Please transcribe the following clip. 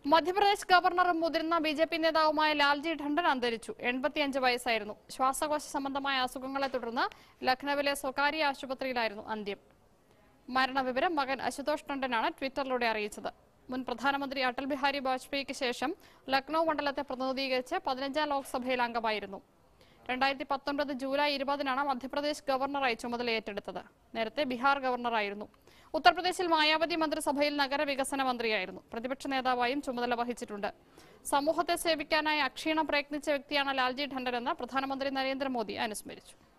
മധ്യപ്രദേശ് ഗവർണറും മുതിർന്ന B J P നേതാവുമായ ലാൽജി ടണ്ടൻ അന്തരിച്ചു എൺപത്തിയഞ്ച് വയസ്സായിരുന്നു ശ്വാസകോശ സംബന്ധമായ അസുഖങ്ങളെ തുടർന്ന് ലഖ്നൌവിലെ സ്വകാര്യ ആശുപത്രിയിലായിരുന്നു അന്ത്യം മരണവിവരം മകൻ അശുതോഷ് ടണ്ടനാണ് ട്വിറ്ററിലൂടെ അറിയിച്ചത് മുൻ പ്രധാനമന്ത്രി അടൽ ബിഹാരി വാജ്പേയിക്ക് ശേഷം ലക്നൌ മണ്ഡലത്തെ പ്രതിനിധീകരിച്ച് പതിനഞ്ചാം ലോക്സഭയിൽ അംഗമായിരുന്നു രണ്ടായിരത്തി പത്തൊൻപത് ജൂലൈ ഇരുപതിനാണ് മധ്യപ്രദേശ് ഗവർണറായി ചുമതല ഏറ്റെടുത്തത് നേരത്തെ ബീഹാർ ഗവർണറായിരുന്നു ഉത്തർപ്രദേശിൽ മായാവതി മന്ത്രിസഭയിൽ നഗരവികസന മന്ത്രിയായിരുന്നു പ്രതിപക്ഷ നേതാവായും ചുമതല വഹിച്ചിട്ടുണ്ട് സമൂഹത്തെ സേവിക്കാനായി അക്ഷീണം പ്രയത്നിച്ച വ്യക്തിയാണ് ലാൽജി ടണ്ടൻ എന്ന് പ്രധാനമന്ത്രി നരേന്ദ്രമോദി അനുസ്മരിച്ചു